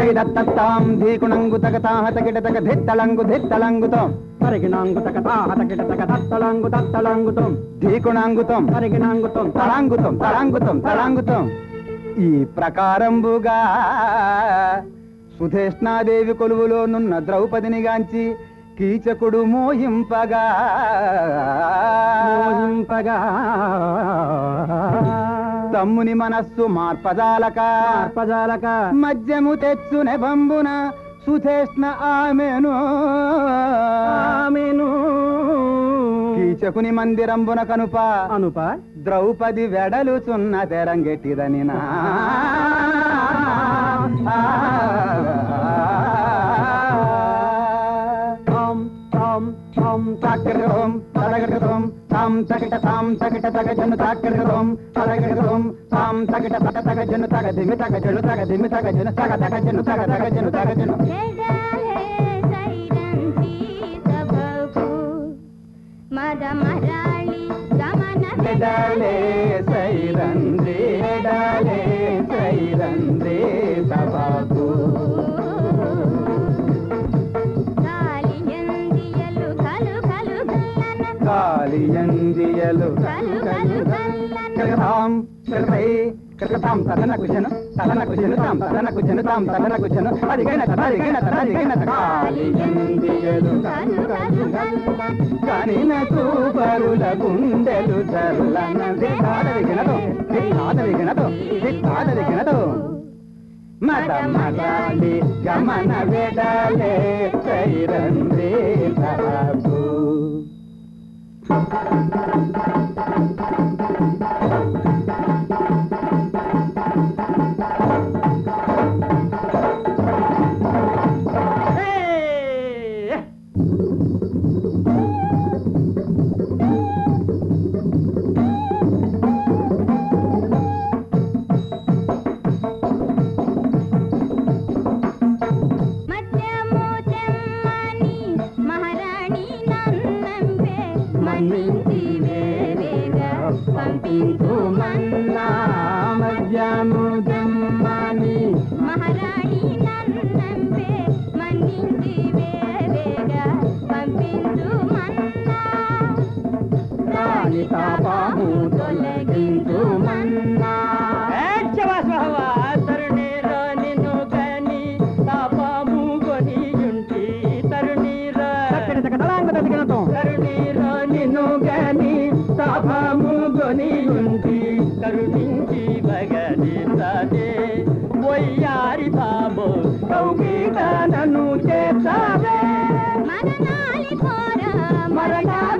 తగిదత్తాం ధీకుణంగు తగతాహ తగిట తగ ధిత్తళంగు ధిత్తళంగుతం తరిగినాంగుతక తాహతకిటతక తత్తలాంగు తత్తలాంగుతం ధీకుణాంగుతం తరిగినాంగుతం తళాంగుతం తళాంగుతం తళాంగుతం ఈ ప్రకారంబుగా సుధేష్ణాదేవి కొలువులోనున్న ద్రౌపదిని గాంచి కీచకుడు మోహింపగా మోహింపగా తమ్ముని మనస్సు మార్పజాలక అర్పజాలక మద్యము తెచ్చునే బంబున సుధేష్ణ ఆమెను ఆమెను కీచకుని మందిరంబున కనుప అనుప ద్రౌపది వెడలుచున్న తెరంగెట్టిదని నా తాం తాం తాం తాకరగం తలగడగం తాం తగట తాం తగట తగ జను తాకరగం తలగడగం తాం తగట తగ తగ జను తగ దిమి తగ జను తగ దిమి తగ జను తగ తగ జను తగ తగ జను తగ జను మద మరాళి గమన ఎడాలే సైరందే ఎడాలే సైరందే సబాకు కాలియందియలు కలు కలు గల్లన కాలియందియలు కలు కలు గల్లన కరగతాం కరగై కరగతాం తదనకు జను తదనకు జను తాం తదనకు జను తాం తదనకు జను అదిగైన తద అదిగైన తద అదిగైన తద కాలియందియలు కలు కలు గల్లన కనిన చూపరుల గుండెలు చల్లన దిగాదరిగినదు దిగాదరిగినదు దిగాదరిగినదు మద మదాలి గమన వెడలే సైరందే సబాబు మధ్యము తెమ్మని మహారాణి నన్నంపే మన్నించి వేరేగా పంపించు మన్నా మధ్యము దమ్మని మహారాణి నన్నంపే మన్నించి వేరేగా పంపించు మన్నా రాణి తాపము తొలగించు మన్నా తక్కిటతక తలాంగు తదిగినతం కరుణించి భగనించదే వయ్యారి బాబు కౌగిట నన్ను చేసావే మరణాలి ఘోర మరణాల